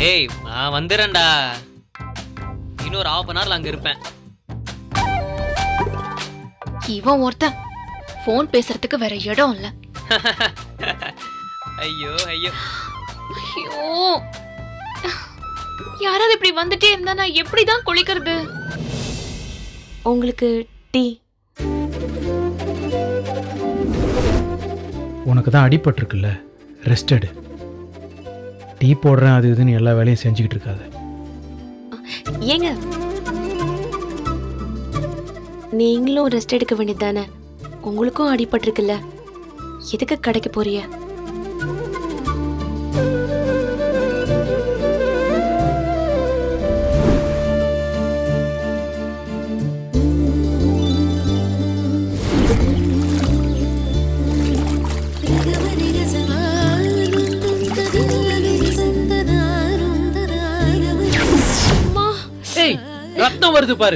ஏய் நான் வந்துடுறேன்டா இன்னொரு ஹாஃப் அன் ஹவர்ல அங்க இருப்பேன் இவன் ஒருத்தன் ஃபோன் பேசுறதுக்கு வேற இடம் இல்ல ஐயோ ஐயோ ஐயோ யாராவது இப்படி வந்துட்டே இருந்தா நான் எப்படிதான் குளிக்கிறது உங்களுக்கு டீ உனக்கு தான் அடிபட்டிருக்குல்ல ரெஸ்ட் எடு டீ போடுறேன் அது இதுன்னு எல்லா வேலையும் செஞ்சுக்கிட்டு இருக்காத ஏங்க நீங்களும் ரெஸ்ட் எடுக்க வேண்டியது தானே உங்களுக்கும் அடிபட்டிருக்குல்ல எதுக்கு கடைக்கு போறிய ஏய் ரத்தம் வருது பாரு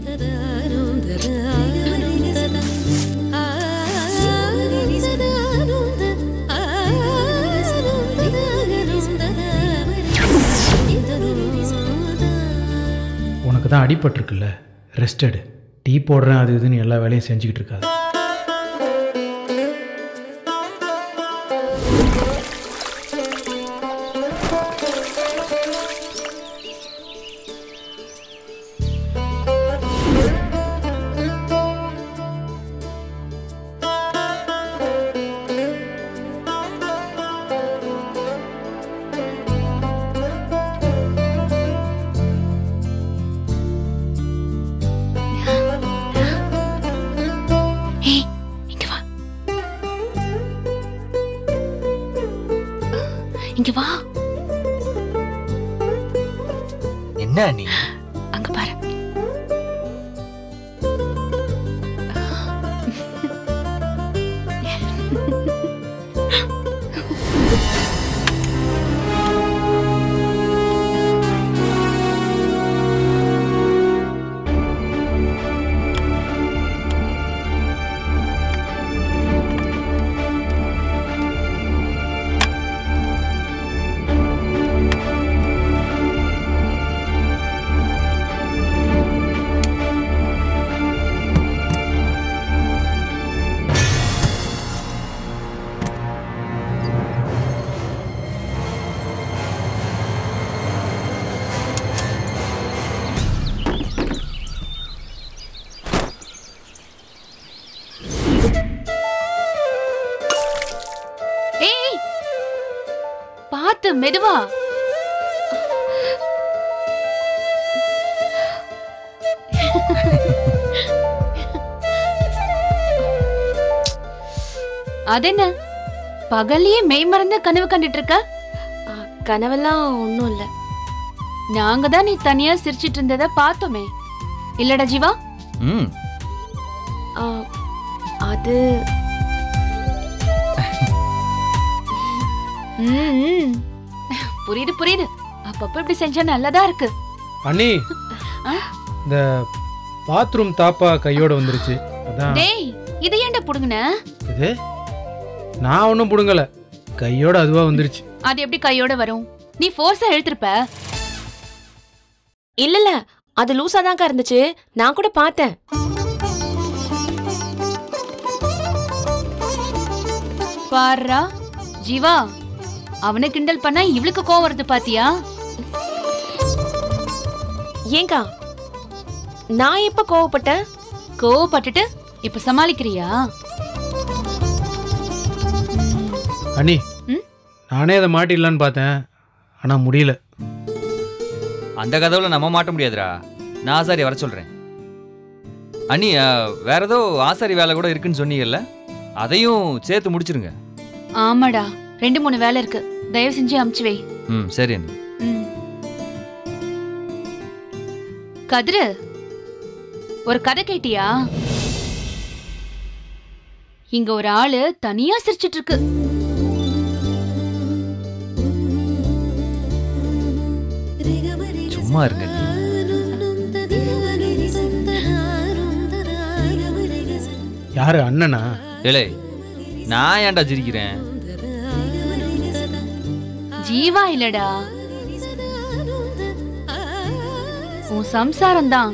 உனக்கு தான் அடிபட்டிருக்குல்ல ரெஸ்ட் எடு டீ போடுறேன் அது இதுன்னு எல்லா வேலையும் செஞ்சுக்கிட்டு இருக்காத ஏய் இங்க வா இங்க வா என்ன நீ அங்க பாரு ஏய் பாத்து மெதுவா அதென்ன பகல்லையே மெய் மறந்து கனவு கண்டுட்டு இருக்க ஆ, கனவெல்லாம் ஒன்றும் இல்லை நாங்க தான் நீ தனியா சிரிச்சிட்டு இருந்தத பார்த்தோமே இல்லடா ஜீவா ம் அது ம், ம். புரியுது புரியுது அப்பப்ப இப்படி செஞ்சா நல்லதா இருக்கு அண்ணி ஆ? இந்த பாத்ரூம் தாப்பா கையோட வந்துருச்சு அதான் டேய் இதை ஏன்டா புடுங்குன இது நான் ஒன்றும் பிடுங்கல கையோட அதுவா வந்துருச்சு அது எப்படி கையோட வரும் நீ ஃபோர்ஸா இழுத்திருப்ப இல்ல இல்ல அது லூசா தான்க்கா இருந்துச்சு நான் கூட பார்த்தேன் பாருடா ஜீவா அவனை கிண்டல் பண்ணா இவளுக்கு கோவம் வருது பாத்தியா ஏங்கா நான் எப்ப கோவப்பட்டேன் கோவப்பட்டுட்டு இப்ப சமாளிக்கிறியா அண்ணி ம்? நானே அதை மாட்டிடலான்னு பார்த்தேன் ஆனால் முடியல அந்த கதவுல நம்ம மாட்ட முடியாதுடா நான் ஆசாரி வர சொல்றேன் அண்ணி ஆ, வேற ஏதோ ஆசாரி வேலை கூட இருக்குன்னு சொன்னீங்கல்ல அதையும் சேர்த்து முடிச்சிருங்க ஆமாடா ரெண்டு மூணு வேலை இருக்கு தயவு செஞ்சு அமுச்சு வை ம் சரி அண்ணி ம். கதிரு ஒரு கதை கேட்டியா இங்க ஒரு ஆளு தனியா சிரிச்சிட்டு இருக்கு சும்மா இருங்க அண்ணி. யாரு அண்ணனா ஏலே நான் ஏன்டா சிரிக்கிறேன் ஜீவா இல்லடா உன் சம்சாரம் தான்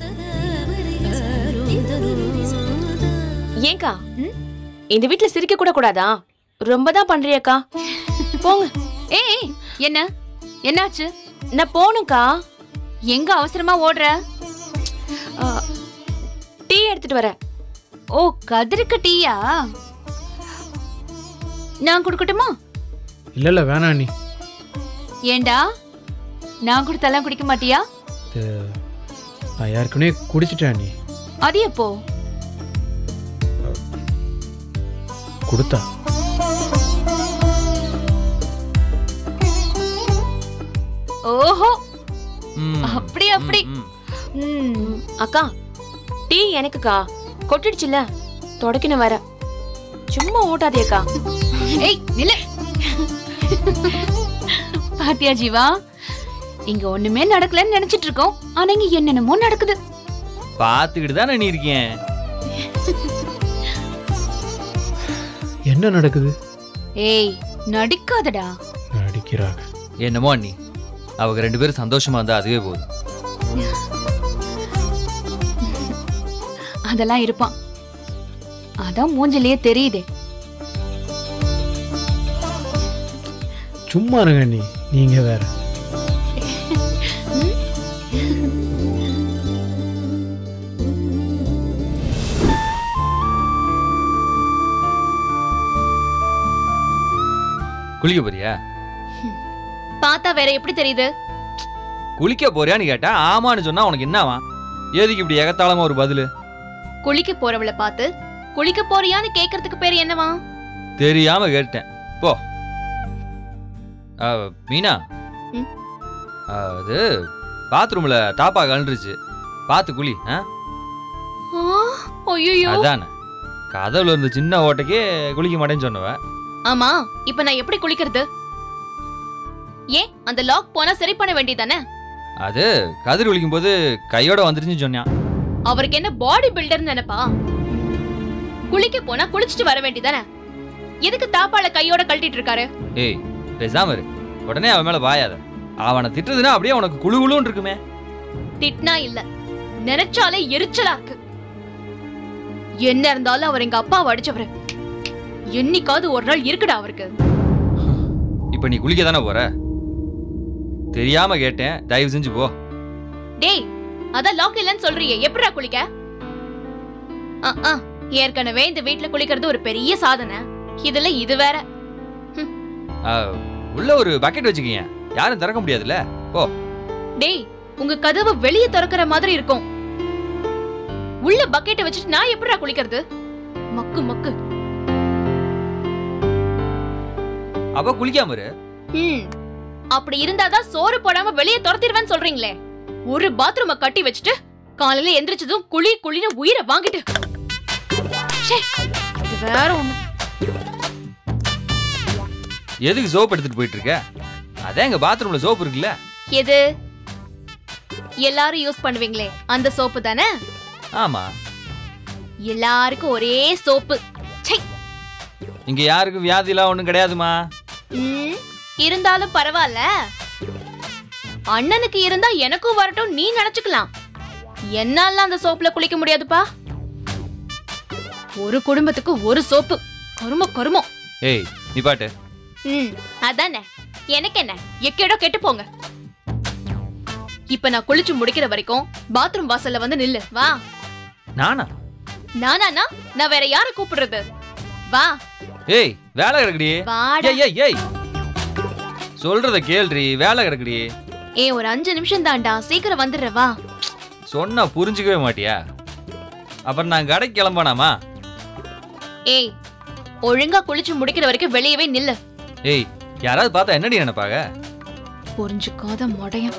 ஏங்கா இந்த வீட்ல சிரிக்க கூட கூடாதா ரொம்ப தான் பண்றியக்கா போங்க ஏய் ஏய், என்ன என்னாச்சு நான் போகணும்க்கா எங்க அவசரமா ஓடுற ஆ, டீ எடுத்துட்டு வரேன் ஓ கதிருக்கு டீயா நான் கொடுக்கட்டுமா இல்லை இல்லை வேணாம் நீ ஏண்டா நான் கொடுத்தாலாம் குடிக்க மாட்டியா இது நான் ஏற்கனவே குடிச்சிட்டேன் நீ அது எப்போ கொடுத்தா ஓஹோ ம், அப்படி அப்படி ம், ம். ம், ம், அக்கா டீ எனக்குக்கா கொட்டிடுச்சுல தொடக்கணும் வர சும்மா ஓட்டாதேக்கா ஏய் நில்லு பாத்தியா ஜீவா இங்க ஒண்ணுமே நடக்கலன்னு நினைச்சிட்டு இருக்கோம் ஆனா இங்க என்னென்னமோ நடக்குது பார்த்துக்கிட்டு தானே நீ இருக்கேன் என்ன நடக்குது ஏய் நடிக்காதடா நடிக்கிறாங்க என்னமோ அண்ணி அவங்க ரெண்டு பேரும் சந்தோஷமா இருந்தா அதுவே போதும் அதெல்லாம் இருப்பான் அதான் மூஞ்சிலேயே தெரியுதே சும்மா இருங்க நீ நீங்க வேற குளிக்க போறியா பார்த்தா வேற எப்படி தெரியுது குளிக்க போறியான்னு கேட்டா ஆமான்னு சொன்னா உனக்கு என்னவா எதுக்கு இப்படி எகத்தாளமா ஒரு பதில் குளிக்க போறவளை பார்த்து குளிக்க போறியான்னு கேக்குறதுக்கு பேர் என்னவா தெரியாம கேட்டேன் போ ஆ, மீனா ம்? ஆ, அது பாத்ரூம்ல டாப்பா கலண்டுருச்சு பார்த்து குளி ஆ ஐயோ அதானே கதவுல இருந்த சின்ன ஓட்டைக்கே குளிக்க மாட்டேன்னு சொன்னவ ஆமா இப்ப நான் எப்படி குளிக்கிறது ஏன் அந்த லாக் போனா சரி பண்ண வேண்டியதானே அது கதிர் குளிக்கும் போது கையோட வந்துருச்சுன்னு சொன்னான் அவருக்கு என்ன பாடி பில்டர் நினைப்பா குளிக்க போனா குளிச்சுட்டு வர வேண்டியதானே எதுக்கு தாப்பால கையோட கழட்டிட்டு இருக்காரு ஏய் பேசாம இரு உடனே அவன் மேல பாயாத அவனை திட்டுறதுன்னா அப்படியே உனக்கு குழு குழுன்னு இருக்குமே திட்டினா இல்ல நினைச்சாலே எரிச்சலா இருக்கு என்ன இருந்தாலும் அவர் எங்க அப்பாவை அடிச்சவரு என்னைக்காவது ஒரு நாள் இருக்குடா அவருக்கு இப்ப நீ குளிக்க தானே போற தெரியாம கேட்டேன் தயவு செஞ்சு போ டேய் அதான் லாக் இல்லைன்னு சொல்றியே எப்படிடா குளிக்க ஆ, ஆ, ஏற்கனவே இந்த வீட்ல குளிக்கிறது ஒரு பெரிய சாதனை இதுல இது வேற ஆ, உள்ள ஒரு பக்கெட் வச்சுக்கீங்க யாரும் திறக்க முடியாதுல்ல டேய் உங்க கதவு வெளிய திறக்கிற மாதிரி இருக்கும் உள்ள பக்கெட்டை வச்சுட்டு நான் எப்படிடா குளிக்கிறது மக்கு மக்கு அப்ப குளிக்காம இரு ம் அப்படி இருந்தாதான் சோறு போடாம வெளிய துரத்திடுவேன்னு சொல்றீங்களே ஒரு பாத்ரூம கட்டி வச்சுட்டு காலையில எந்திரிச்சதும் குழி குழின்னு உயிரை வாங்கிட்டு ச்சே, இது வேற ஒண்ணு எதுக்கு சோப் எடுத்துட்டு போயிட்டு இருக்க அதான் எங்க பாத்ரூம்ல சோப் இருக்குல்ல எது எல்லாரும் யூஸ் பண்ணுவீங்களே அந்த சோப்பு தானே ஆமா எல்லாருக்கும் ஒரே சோப்பு ச்சை இங்க யாருக்கும் வியாதிலாம் ஒண்ணும் கிடையாதுமா ம், இருந்தாலும் பரவாயில்ல அண்ணனுக்கு இருந்தா எனக்கும் வரட்டும் நீ நினைச்சுக்கலாம் என்னால அந்த சோப்புல குளிக்க முடியாதுப்பா ஒரு குடும்பத்துக்கு ஒரு சோப்பு கரும கருமம் ஏய் நீ பாட்டு ம் அதானே எனக்கு என்ன எக்கேடோ கெட்டு போங்க இப்ப நான் குளிச்சு முடிக்கிற வரைக்கும் பாத்ரூம் வாசல்ல வந்து நில்லு வா நானா நானானா நான் வேற யார கூப்பிடுறது வா ஏய் வேலை கிடக்குடி வாடா ஏய் ஏய் ஏய் சொல்றத கேள்றி வேலை கிடக்குடி ஏ ஒரு அஞ்சு நிமிஷம் தான்டா சீக்கிரம் வந்துடுற வா சொன்னா புரிஞ்சுக்கவே மாட்டியா அப்புறம் நான் கடைக்கு கிளம்பானாமா ஏய் ஒழுங்கா குளிச்சு முடிக்கிற வரைக்கும் வெளியவே நில்லு ஏய் யாராவது பார்த்தா என்னடி நினைப்பாங்க புரிஞ்சுக்காத மடையம்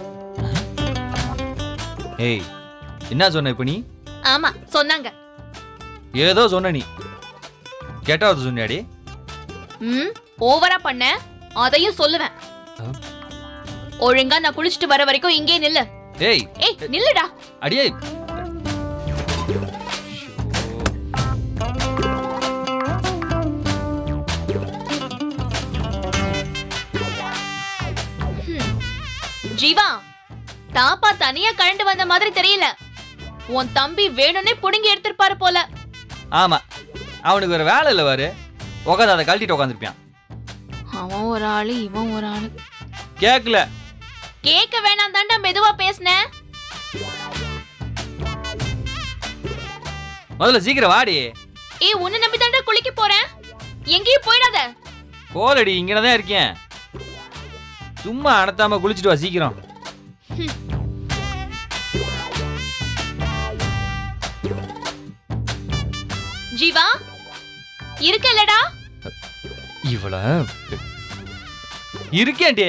ஏய் என்ன சொன்ன இப்ப நீ ஆமா சொன்னாங்க ஏதோ சொன்ன நீ கெட்டாவது சொன்னியாடி ம் ஓவரா பண்ண அதையும் சொல்லுவேன் ஆ. ஒழுங்கா நான் குளிச்சுட்டு வர வரைக்கும் இங்கே நில்லு ஏய் ஏய் நில்லுடா அடியே ஜீவா தாப்பா தனியா கழண்டு வந்த மாதிரி தெரியல உன் தம்பி வேணும்னே புடுங்கி எடுத்திருப்பாரு போல ஆமா அவனுக்கு ஒரு வேலை இல்லை வாரு உட்காந்து அதை கழட்டிட்டு உட்காந்துருப்பான் அவன் ஒரு ஆளு இவன் ஒரு ஆளு கேட்கல கேட்க வேணாம் தாண்டா மெதுவா பேசுனேன் முதல்ல சீக்கிரம் வாடி ஏய் உன்னை நம்பி தாண்டா குளிக்க போறேன் எங்கேயும் போயிடாத போலடி இங்கே தான் இருக்கேன் சும்மா அடத்தாம குளிச்சுட்டு வா சீக்கிரம் ஜீவா இருக்கல்லடா இவள இருக்கேன்டி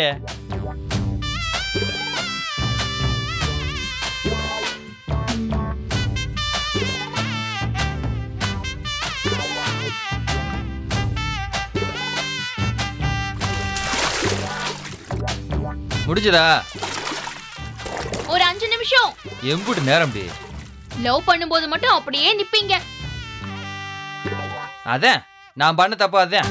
முடிஞ்சதா ஒரு அஞ்சு நிமிஷம் எம்புட்டு நேரம் டி லவ் பண்ணும்போது மட்டும் அப்படியே நிப்பீங்க அதான் நான் பண்ண தப்பு அதான்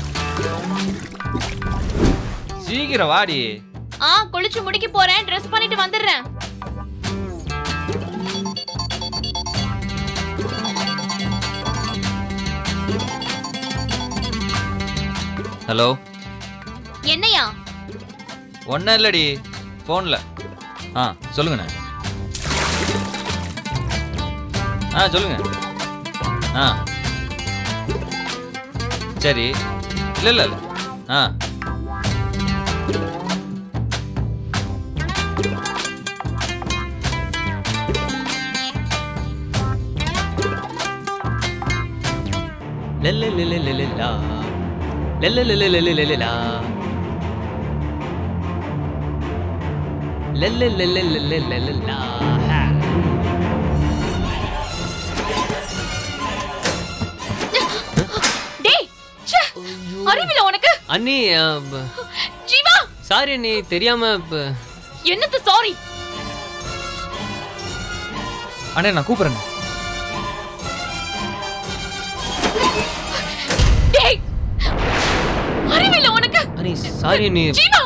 சீக்கிரம் வாடி ஆ குளிச்சு முடிக்க போறேன் ட்ரெஸ் பண்ணிட்டு வந்துடுறேன் ஹலோ என்னையா ஒன்றும் இல்லடி ஃபோனில் ஆ சொல்லுங்கண்ணே ஆ சொல்லுங்க ஆ சரி இல்லை இல்லை இல்லை ஆ லல்லலலலலலா. லல்லலலலலலலா. லல்லலலலலலலா. ஹா. டேய் ச்சே, அறிவில்ல உனக்கு அண்ணி அஹ், ப- ஜீவா சாரி அண்ணி தெரியாம ப- என்னத்து சாரி அண்ணே நான் கூப்பிட்றேன் டேய் அறிவில்ல உனக்கு அண்ணி சாரி அண்ணி ஜீவா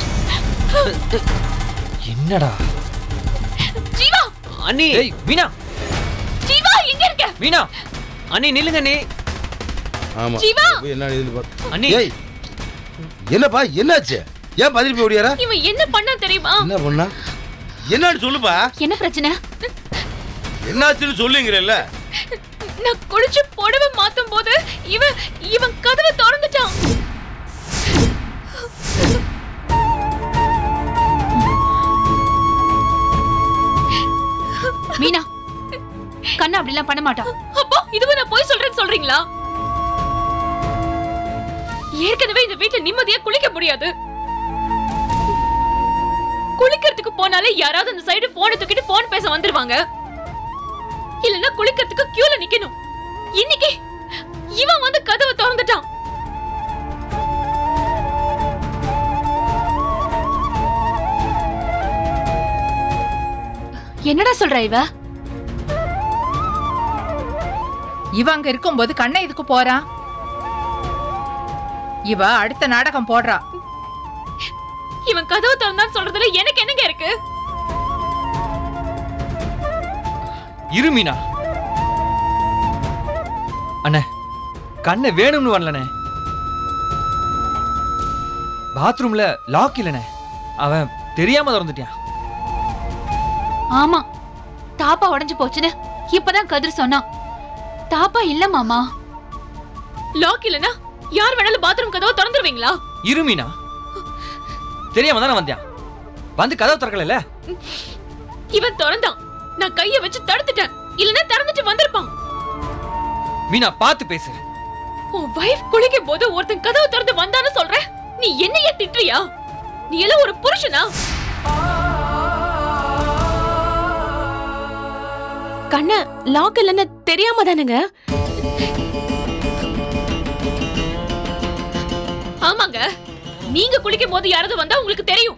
என்னடா ஜீவா அண்ணி ஏய் வீணா ஜீவா எங்க இருக்க வீணா அண்ணி நில்லுங்க அண்ணி ஆமா ஜீவா! போய் என்ன இதுன்னு பாத்து- அண்ணி ஏய் என்னப்பா என்னாச்சு ஏன் பதில் போய் ஓடியாரா இவன் என்ன பண்ணா தெரியுமா என்ன பண்ணா என்னன்னு சொல்லுப்பா என்ன பிரச்சனை என்னாச்சுன்னு சொல்லுங்கிறல்ல நான் குளிச்சு புடவை மாத்தும் போது இவன் இவன் கதவை திறந்துட்டான் மீனா கண்ணா அப்படிலாம் பண்ண மாட்டான் அப்போ இதுவும் நான் போய் சொல்றேன்னு சொல்றீங்களா ஏற்கனவே இந்த வீட்ல நிம்மதியா குளிக்க முடியாது குளிக்கிறதுக்கு போனாலே யாராவது அந்த சைடு போனை தூக்கிட்டு போன் பேச வந்துருவாங்க இல்லன்னா குளிக்கிறதுக்கு கியூல நிக்கணும் இன்னைக்கு இவன் வந்து கதவை திறந்துட்டான் என்னடா சொல்ற இவ இவ அங்க இருக்கும்போது கண்ணை இதுக்கு போறா இவ அடுத்த நாடகம் போடுறா இவன் கதவை திறந்தான்னு சொல்றதுல எனக்கு என்னங்க இருக்கு இரு மீனா அண்ணே கண்ணை வேணும்னு வரலண்ணே பாத்ரூம்ல லாக் இல்லைண்ணே அவன் தெரியாம திறந்துட்டான் ஆமா தாப்பா உடைஞ்சு போச்சுன்னு இப்பதான் கதிர் சொன்னான் தாப்பா இல்ல மாமா லாக் இல்லனா யார் வேணாலும் பாத்ரூம் கதவை திறந்துருவீங்களா இரு மீனா தெரியாம தானே வந்தான் வந்து கதவை திறக்கல இவன் திறந்தான் நான் கைய வச்சு தடுத்துட்டேன் இல்லனா திறந்துட்டு வந்திருப்பான் மீனா பார்த்து பேசு உன் வைஃப் குளிக்கும் போது ஒருத்தன் கதவை திறந்து வந்தான்னு சொல்ற நீ என்னைய திட்டுறியா நீ எல்லாம் ஒரு புருஷனா கண்ண லாக் இல்லைன்னு தெரியாம தானுங்க ஆமாங்க நீங்க குளிக்கும் போது யாராவது வந்தா உங்களுக்கு தெரியும்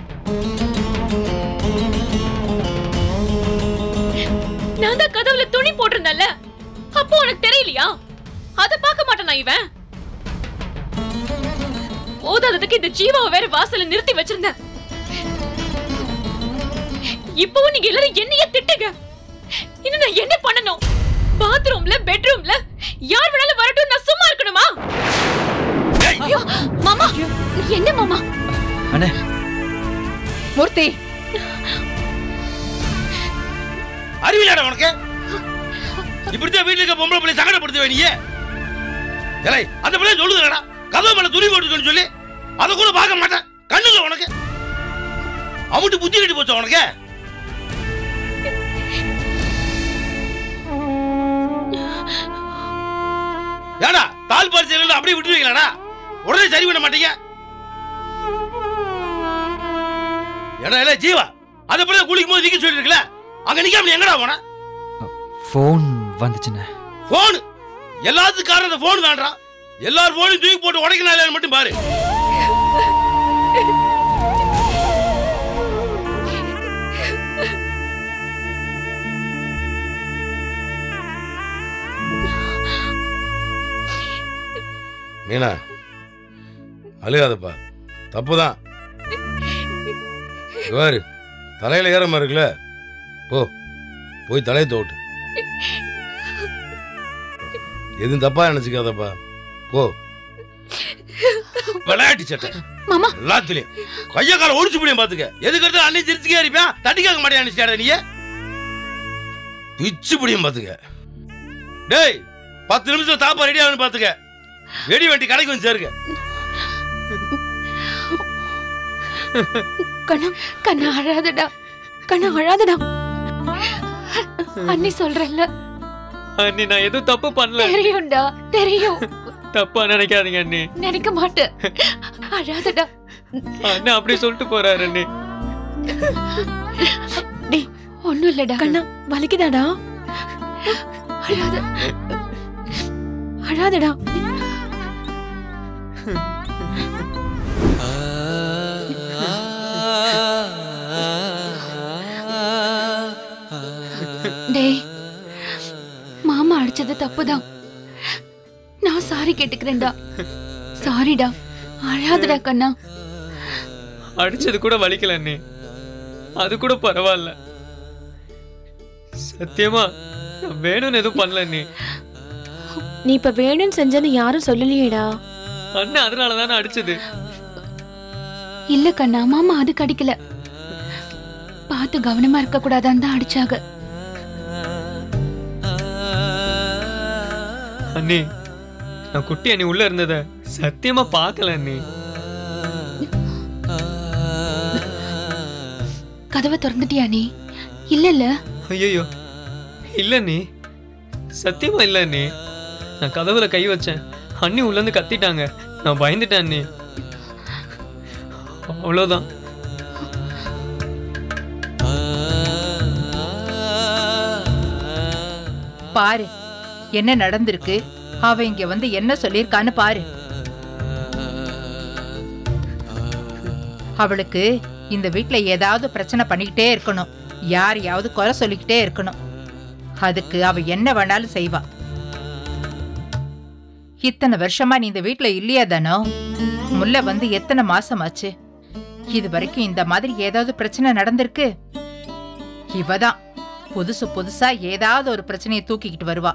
நான் தான் கதவுல துணி போட்டிருந்தேன்ல அப்போ உனக்கு தெரியலையா அத பார்க்க மாட்டானா இவன் போதாததுக்கு இந்த ஜீவாவை வேற வாசல்ல நிறுத்தி வச்சிருந்தேன் இப்பவும் நீங்க எல்லாரும் என்னைய திட்டுங்க இன்னும் நான் என்ன பண்ணணும் பாத்ரூம்ல பெட்ரூம்ல யார் வேணாலும் வரட்டும் நான் சும்மா இருக்கணுமா ஐயோ, மாமா என்ன மாமா அண்ணே மூர்த்தி அறிவியலாடா உனக்கு இப்படித்தான் வீட்டுல இருக்க பொம்பளை பிள்ளை சங்கடப்படுத்துவே நீ ஏலே அந்த பிள்ளை சொல்லுதுடா கதவு மேல துணி போட்டுக்கன்னு சொல்லி அதை கூட பார்க்க மாட்டேன் கண்ணுல உனக்கு அமுட்டு புத்தி கட்டி போச்சு உனக்கு ஏடா தால் பரிசையில் அப்படியே விட்டுருவீங்களாடா உடனே சரி பண்ண மாட்டீங்க ஏடா இல்ல ஜீவா அதை பிள்ளை குளிக்கும் போது நிக்க சொல்லிருக்கல அங்க நிக்காம நீ எங்கடா போன ஃபோன் வந்துச்சுண்ணே போன் எல்லாத்துக்கும் காரணம் அந்த போன் தான்டா எல்லார் போனையும் தூக்கி போட்டு உடைக்கணும் மட்டும் பாரு மீனா அழுகாதப்பா தப்புதான் பாரு தலையில ஏறமா இருக்குல்ல போ போய் தலையை தோட்டு எதுவும் தப்பா நினைச்சுக்காதப்பா போ விளையாட்டு சட்டை மாமா. எல்லாத்துலயும் கைய கால ஒடிச்சு முடியும் பாத்துக்க எதுக்கு எடுத்து அன்னை சிரிச்சுக்கே இருப்பேன் தட்டி கேட்க மாட்டேன் நினைச்சாடா நீ பிச்சு பிடியும் பாத்துக்க டேய் பத்து நிமிஷம் தாப்பா ரெடி ஆகணும் பாத்துக்க வெடி வண்டி கடைக்கு வந்து சேருங்க கண்ணா கண்ணா அழாதடா கண்ணா அழாதடா அண்ணி சொல்றல்ல அண்ணி நான் எதுவும் தப்பு பண்ணல தெரியும்டா தெரியும் தப்பா நினைக்காதீங்க அண்ணி நினைக்க மாட்டேன் அழாதடா அண்ணன் அப்படி சொல்லிட்டு போறாரு அண்ணி ஒண்ணும் இல்லடா கண்ணா வலிக்குதாடா அழாத அழாதடா டேய் மாமா அடிச்சது தப்புதான் நான் சாரி கேட்டுக்கிறேன்டா சாரிடா அழாதடா கண்ணா அடிச்சது கூட வலிக்கல அண்ணி அது கூட பரவாயில்ல சத்தியமா நான் வேணும்னு எதுவும் பண்ணல அண்ணி நீ இப்ப வேணும்னு செஞ்சேன்னு யாரும் சொல்லலையேடா அண்ணன் அதனால தானே அடிச்சது இல்ல கண்ணா மாமா அது கடிக்கல பார்த்து கவனமா இருக்க கூடாதான்னு தான் அடிச்சாங்க அண்ணி நான் குட்டி அண்ணி உள்ள இருந்தத சத்தியமா பார்க்கல அண்ணி கதவை திறந்துட்டியா நீ இல்ல இல்ல ஐயோ இல்ல நீ சத்தியமா இல்ல நீ நான் கதவுல கை வச்சேன் அண்ணி உள்ள இருந்து கத்திட்டாங்க நான் பயந்துட்டேன் அண்ணி அவ்வளவுதான் பாரு என்ன நடந்திருக்கு அவ இங்க வந்து என்ன சொல்லிருக்கான்னு பாரு அவளுக்கு இந்த வீட்ல ஏதாவது பிரச்சனை பண்ணிக்கிட்டே இருக்கணும் யாரையாவது குறை சொல்லிக்கிட்டே இருக்கணும் அதுக்கு அவ என்ன வேணாலும் செய்வா இத்தனை வருஷமா நீ இந்த வீட்ல இல்லையா தானோ முல்லை வந்து எத்தனை மாசம் ஆச்சு இது வரைக்கும் இந்த மாதிரி ஏதாவது பிரச்சனை நடந்திருக்கு இவதான் புதுசு புதுசா ஏதாவது ஒரு பிரச்சனையை தூக்கிக்கிட்டு வருவா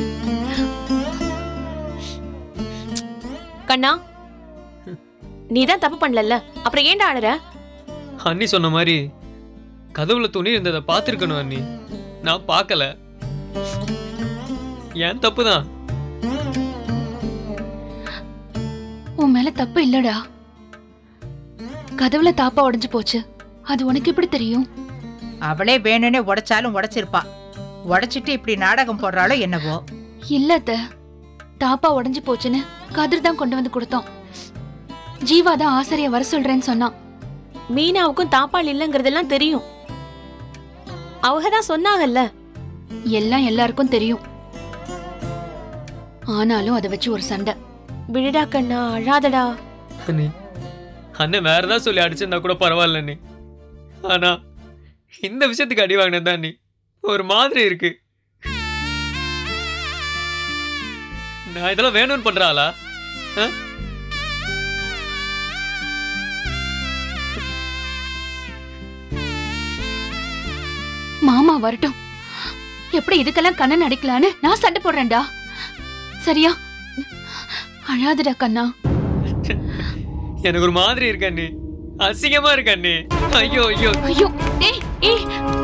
கண்ணா நீ தான் தப்பு பண்ணலல்ல அப்புறம் ஏன்டா அழற அண்ணி சொன்ன மாதிரி கதவுல துணி இருந்ததை பார்த்துருக்கணும் அண்ணி நான் பார்க்கல ஏன் தப்பு தான் உன் மேல தப்பு இல்லடா கதவுல தாப்பா உடைஞ்சு போச்சு அது உனக்கு எப்படி தெரியும் அவளே வேணும்னே உடைச்சாலும் உடைச்சிருப்பா உடைச்சிட்டு இப்படி நாடகம் போடுறாளோ என்னவோ இல்ல அத்தை. தாப்பா உடைஞ்சு போச்சுன்னு கதிர் தான் கொண்டு வந்து கொடுத்தோம் ஜீவா தான் ஆசிரிய வர சொல்றேன்னு சொன்னான் மீனாவுக்கும் தாப்பால் இல்லைங்கிறதெல்லாம் தெரியும் அவங்க தான் சொன்னாங்கல்ல எல்லாம் எல்லாருக்கும் தெரியும் ஆனாலும் அதை வச்சு ஒரு சண்டை விடுடா கண்ணா அழாதடா அண்ணி அண்ணன் வேற ஏதாவது சொல்லி அடிச்சிருந்தா கூட பரவாயில்ல அண்ணி ஆனா இந்த விஷயத்துக்கு அடி வாங்கினது தான் அண்ணி ஒரு மாதிரி இருக்கு நான் இதெல்லாம் வேணும்னு பண்றாளா ஆ? அம்மா வரட்டும் எப்படி இதுக்கெல்லாம் கண்ணன் அடிக்கலான்னு நான் சண்டை போடுறேன்டா சரியா அழாதடா கண்ணா எனக்கு ஒரு மாதிரி இருக்க அண்ணி அசிங்கமா இருக்க அண்ணி ஐயோ ஐயோ ஐயோ ஏய் ஏய்